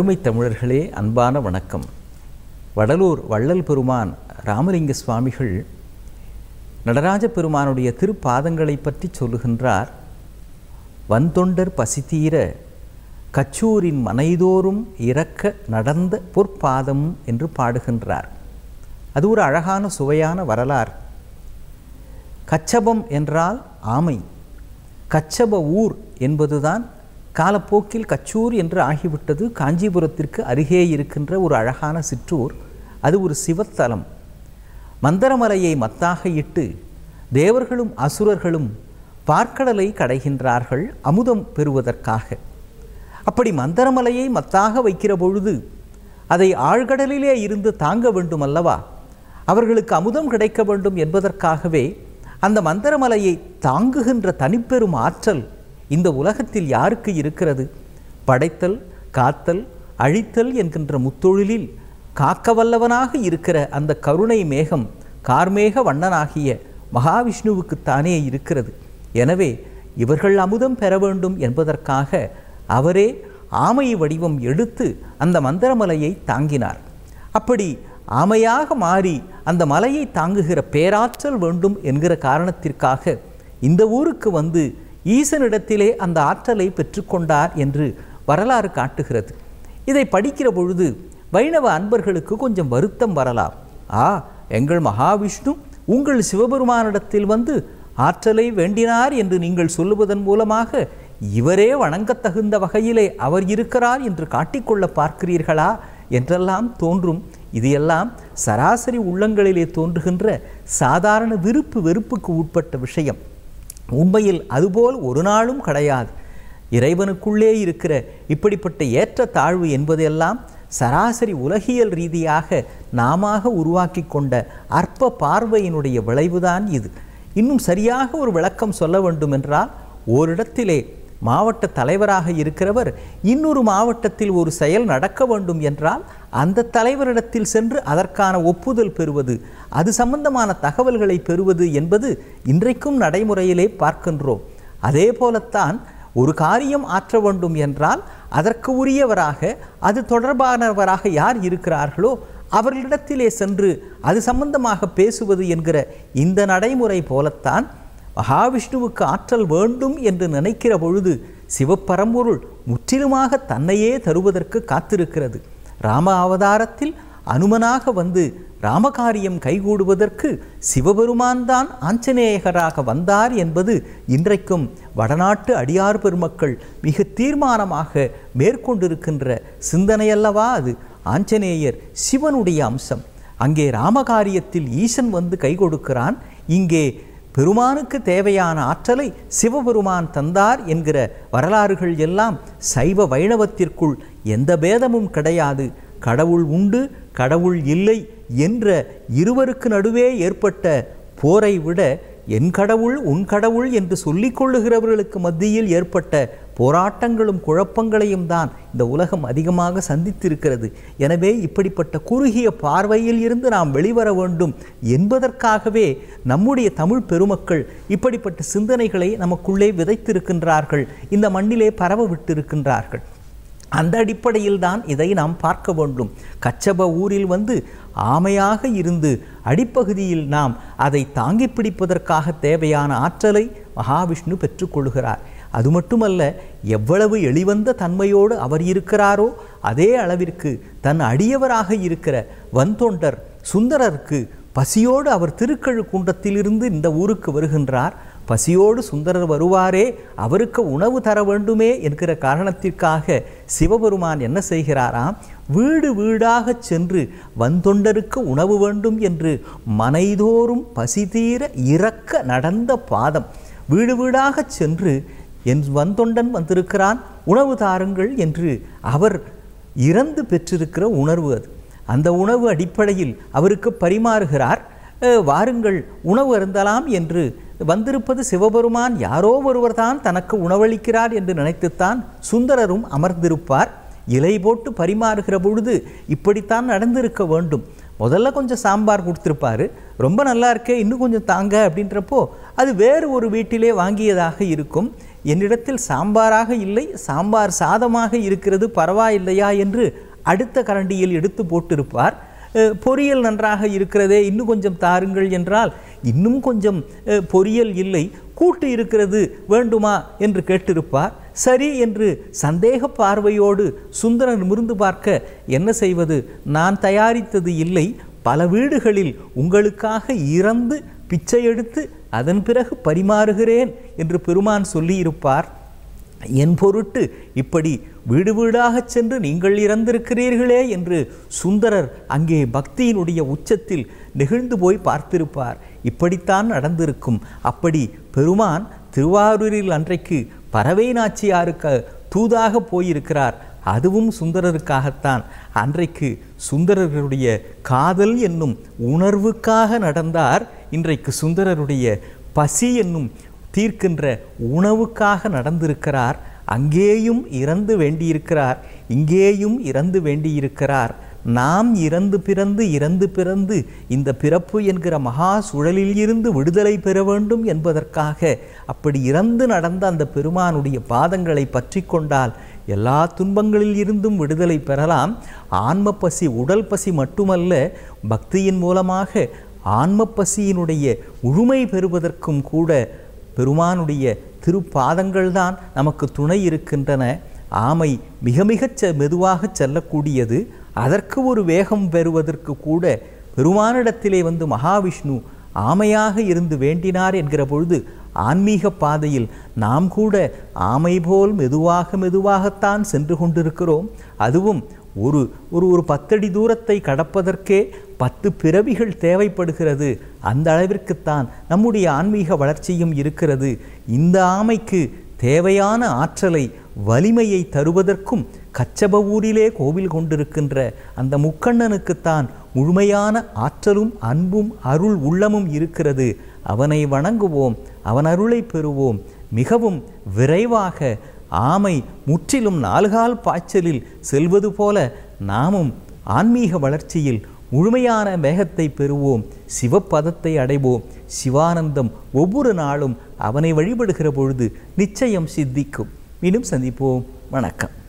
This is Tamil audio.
அருமை தமிழர்களே அன்பான வணக்கம் வடலூர் வள்ளல் பெருமான் ராமலிங்க சுவாமிகள் நடராஜ பெருமானுடைய திருப்பாதங்களை பற்றி சொல்லுகின்றார் வந்தொண்டர் பசிதீர கச்சூரின் மனைதோறும் இறக்க நடந்த பொற்பாதம் என்று பாடுகின்றார் அது ஒரு அழகான சுவையான வரலாறு கச்சபம் என்றால் ஆமை கச்சப ஊர் என்பதுதான் காலப்போக்கில் கச்சூர் என்று ஆகிவிட்டது காஞ்சிபுரத்திற்கு அருகே இருக்கின்ற ஒரு அழகான சிற்றூர் அது ஒரு சிவத்தலம் மந்தரமலையை மத்தாக இட்டு தேவர்களும் அசுரர்களும் பார்க்கடலை கடைகின்றார்கள் அமுதம் பெறுவதற்காக அப்படி மந்தரமலையை மத்தாக வைக்கிற பொழுது அதை ஆழ்கடலிலே இருந்து தாங்க வேண்டும் அல்லவா அவர்களுக்கு அமுதம் கிடைக்க வேண்டும் என்பதற்காகவே அந்த மந்தரமலையை தாங்குகின்ற தனிப்பெரும் ஆற்றல் இந்த உலகத்தில் யாருக்கு இருக்கிறது படைத்தல் காத்தல் அழித்தல் என்கின்ற முத்தொழிலில் காக்க வல்லவனாக இருக்கிற அந்த கருணை மேகம் கார்மேக வண்ணனாகிய மகாவிஷ்ணுவுக்குத்தானே இருக்கிறது எனவே இவர்கள் அமுதம் பெற வேண்டும் என்பதற்காக அவரே ஆமை வடிவம் எடுத்து அந்த மந்திரமலையை தாங்கினார் அப்படி ஆமையாக மாறி அந்த மலையை தாங்குகிற பேராற்றல் வேண்டும் என்கிற காரணத்திற்காக இந்த ஊருக்கு வந்து ஈசனிடத்திலே அந்த ஆற்றலை பெற்றுக்கொண்டார் என்று வரலாறு காட்டுகிறது இதை படிக்கிற பொழுது வைணவ அன்பர்களுக்கு கொஞ்சம் வருத்தம் வரலாம் ஆ எங்கள் மகாவிஷ்ணு உங்கள் சிவபெருமானிடத்தில் வந்து ஆற்றலை வேண்டினார் என்று நீங்கள் சொல்லுவதன் மூலமாக இவரே வணங்கத்தகுந்த வகையிலே அவர் இருக்கிறார் என்று காட்டிக்கொள்ள பார்க்கிறீர்களா என்றெல்லாம் தோன்றும் இது எல்லாம் சராசரி உள்ளங்களிலே தோன்றுகின்ற சாதாரண விருப்பு வெறுப்புக்கு உட்பட்ட விஷயம் உண்மையில் அதுபோல் ஒரு நாளும் கிடையாது இறைவனுக்குள்ளே இருக்கிற இப்படிப்பட்ட ஏற்ற தாழ்வு என்பதெல்லாம் சராசரி உலகியல் ரீதியாக நாம உருவாக்கி கொண்ட அற்ப பார்வையினுடைய விளைவுதான் இது இன்னும் சரியாக ஒரு விளக்கம் சொல்ல வேண்டும் என்றால் ஓரிடத்திலே மாவட்ட தலைவராக இருக்கிறவர் இன்னொரு மாவட்டத்தில் ஒரு செயல் நடக்க வேண்டும் என்றால் அந்த தலைவரிடத்தில் சென்று அதற்கான ஒப்புதல் பெறுவது அது சம்பந்தமான தகவல்களை பெறுவது என்பது இன்றைக்கும் நடைமுறையிலே பார்க்கின்றோம் அதே போலத்தான் ஒரு காரியம் ஆற்ற வேண்டும் என்றால் அதற்கு உரியவராக அது தொடர்பானவராக யார் இருக்கிறார்களோ அவர்களிடத்திலே சென்று அது சம்பந்தமாக பேசுவது என்கிற இந்த நடைமுறை போலத்தான் மகாவிஷ்ணுவுக்கு ஆற்றல் வேண்டும் என்று நினைக்கிற பொழுது சிவப்பரம்பொருள் முற்றிலுமாக தன்னையே தருவதற்கு காத்திருக்கிறது ராம அவதாரத்தில் அனுமனாக வந்து ராமகாரியம் கைகூடுவதற்கு சிவபெருமான் தான் ஆஞ்சநேயகராக வந்தார் என்பது இன்றைக்கும் வடநாட்டு அடியார் பெருமக்கள் மிக தீர்மானமாக மேற்கொண்டிருக்கின்ற சிந்தனையல்லவா அது ஆஞ்சநேயர் சிவனுடைய அம்சம் அங்கே ராமகாரியத்தில் ஈசன் வந்து கை கொடுக்கிறான் இங்கே பெருமானுக்கு தேவையான ஆற்றலை சிவபெருமான் தந்தார் என்கிற வரலாறுகள் எல்லாம் சைவ வைணவத்திற்குள் எந்த பேதமும் கிடையாது கடவுள் உண்டு கடவுள் இல்லை என்ற இருவருக்கு நடுவே ஏற்பட்ட போரை விட என் கடவுள் உன் கடவுள் என்று சொல்லிக் கொள்ளுகிறவர்களுக்கு மத்தியில் ஏற்பட்ட போராட்டங்களும் குழப்பங்களையும் தான் இந்த உலகம் அதிகமாக சந்தித்திருக்கிறது எனவே இப்படிப்பட்ட குறுகிய பார்வையில் இருந்து நாம் வெளிவர வேண்டும் என்பதற்காகவே நம்முடைய தமிழ் பெருமக்கள் இப்படிப்பட்ட சிந்தனைகளை நமக்குள்ளே விதைத்திருக்கின்றார்கள் இந்த மண்ணிலே பரவ விட்டிருக்கின்றார்கள் அந்த அடிப்படையில் தான் இதை நாம் பார்க்க வேண்டும் கச்சப ஊரில் வந்து ஆமையாக இருந்து அடிப்பகுதியில் நாம் அதை தாங்கி பிடிப்பதற்காக தேவையான ஆற்றலை மகாவிஷ்ணு பெற்றுக்கொள்கிறார் அது மட்டுமல்ல எவ்வளவு எளிவந்த தன்மையோடு அவர் இருக்கிறாரோ அதே அளவிற்கு தன் அடியவராக இருக்கிற வந்தொண்டர் சுந்தரருக்கு பசியோடு அவர் திருக்கழு குண்டத்திலிருந்து இந்த ஊருக்கு வருகின்றார் பசியோடு சுந்தரர் வருவாரே அவருக்கு உணவு தர வேண்டுமே என்கிற காரணத்திற்காக சிவபெருமான் என்ன செய்கிறாராம் வீடு வீடாக சென்று வந்தொண்டருக்கு உணவு வேண்டும் என்று மனைதோறும் பசி தீர இறக்க நடந்த பாதம் வீடு வீடாக சென்று என் வந்தொண்டன் வந்திருக்கிறான் உணவு தாருங்கள் என்று அவர் இறந்து பெற்றிருக்கிற உணர்வு அது அந்த உணவு அடிப்படையில் அவருக்கு பரிமாறுகிறார் வாருங்கள் உணவு அருந்தலாம் என்று வந்திருப்பது சிவபெருமான் யாரோ ஒருவர் தான் தனக்கு உணவளிக்கிறார் என்று நினைத்துத்தான் சுந்தரரும் அமர்ந்திருப்பார் இலை போட்டு பரிமாறுகிற பொழுது இப்படித்தான் நடந்திருக்க வேண்டும் முதல்ல கொஞ்சம் சாம்பார் கொடுத்துருப்பாரு ரொம்ப நல்லா இருக்கே இன்னும் கொஞ்சம் தாங்க அப்படின்றப்போ அது வேறு ஒரு வீட்டிலே வாங்கியதாக இருக்கும் என்னிடத்தில் சாம்பாராக இல்லை சாம்பார் சாதமாக இருக்கிறது பரவாயில்லையா என்று அடுத்த கரண்டியில் எடுத்து போட்டிருப்பார் அஹ், பொரியல் நன்றாக இருக்கிறதே இன்னும் கொஞ்சம் தாருங்கள் என்றால் இன்னும் கொஞ்சம் அஹ், பொரியல் இல்லை கூட்டு இருக்கிறது வேண்டுமா என்று கேட்டிருப்பார் சரி என்று சந்தேக பார்வையோடு சுந்தரன் நிமிர்ந்து பார்க்க என்ன செய்வது நான் தயாரித்தது இல்லை பல வீடுகளில் உங்களுக்காக இறந்து பிச்சை எடுத்து அதன் பிறகு பரிமாறுகிறேன் என்று பெருமான் சொல்லியிருப்பார் என் பொருட்டு இப்படி வீடு வீடாகச் சென்று நீங்கள் இறந்திருக்கிறீர்களே என்று சுந்தரர் அங்கே பக்தியினுடைய உச்சத்தில் நெகிழ்ந்து போய் பார்த்திருப்பார் இப்படித்தான் நடந்திருக்கும் அப்படி பெருமான் திருவாரூரில் அன்றைக்கு பறவை நாச்சியாருக்கு தூதாக போயிருக்கிறார் அதுவும் சுந்தரருக்காகத்தான் அன்றைக்கு சுந்தரர்களுடைய காதல் என்னும் உணர்வுக்காக நடந்தார் இன்றைக்கு சுந்தரருடைய பசி என்னும் தீர்க்கின்ற உணவுக்காக நடந்திருக்கிறார் அங்கேயும் இறந்து வேண்டியிருக்கிறார் இங்கேயும் இறந்து வேண்டியிருக்கிறார் நாம் இறந்து பிறந்து இறந்து பிறந்து இந்த பிறப்பு என்கிற மகா சுழலில் இருந்து விடுதலை பெற வேண்டும் என்பதற்காக அப்படி இறந்து நடந்த அந்த பெருமானுடைய பாதங்களை பற்றி கொண்டால் எல்லா துன்பங்களில் இருந்தும் விடுதலை பெறலாம் ஆன்ம பசி உடல் பசி மட்டுமல்ல பக்தியின் மூலமாக ஆன்ம பசியினுடைய முழுமை பெறுவதற்கும் கூட பெருமானுடைய திருப்பாதங்கள்தான் நமக்கு துணை இருக்கின்றன ஆமை மிக மிகச் செ மெதுவாக செல்லக்கூடியது அதற்கு ஒரு வேகம் பெறுவதற்கு கூட பெருமானிடத்திலே வந்து மகாவிஷ்ணு ஆமையாக இருந்து வேண்டினார் என்கிற பொழுது ஆன்மீக பாதையில் நாம் கூட ஆமை போல் மெதுவாக மெதுவாகத்தான் சென்று கொண்டிருக்கிறோம் அதுவும் ஒரு ஒரு ஒரு பத்தடி தூரத்தை கடப்பதற்கே பத்து பிறவிகள் தேவைப்படுகிறது அந்த அளவிற்குத்தான் நம்முடைய ஆன்மீக வளர்ச்சியும் இருக்கிறது இந்த ஆமைக்கு தேவையான ஆற்றலை வலிமையை தருவதற்கும் கச்சப ஊரிலே கோவில் கொண்டிருக்கின்ற அந்த முக்கண்ணனுக்குத்தான் முழுமையான ஆற்றலும் அன்பும் அருள் உள்ளமும் இருக்கிறது அவனை வணங்குவோம் அவன் அருளை பெறுவோம் மிகவும் விரைவாக ஆமை முற்றிலும் நாலுகால் பாய்ச்சலில் செல்வது போல நாமும் ஆன்மீக வளர்ச்சியில் முழுமையான மேகத்தை பெறுவோம் சிவப்பதத்தை அடைவோம் சிவானந்தம் ஒவ்வொரு நாளும் அவனை வழிபடுகிற பொழுது நிச்சயம் சித்திக்கும் மீண்டும் சந்திப்போம் வணக்கம்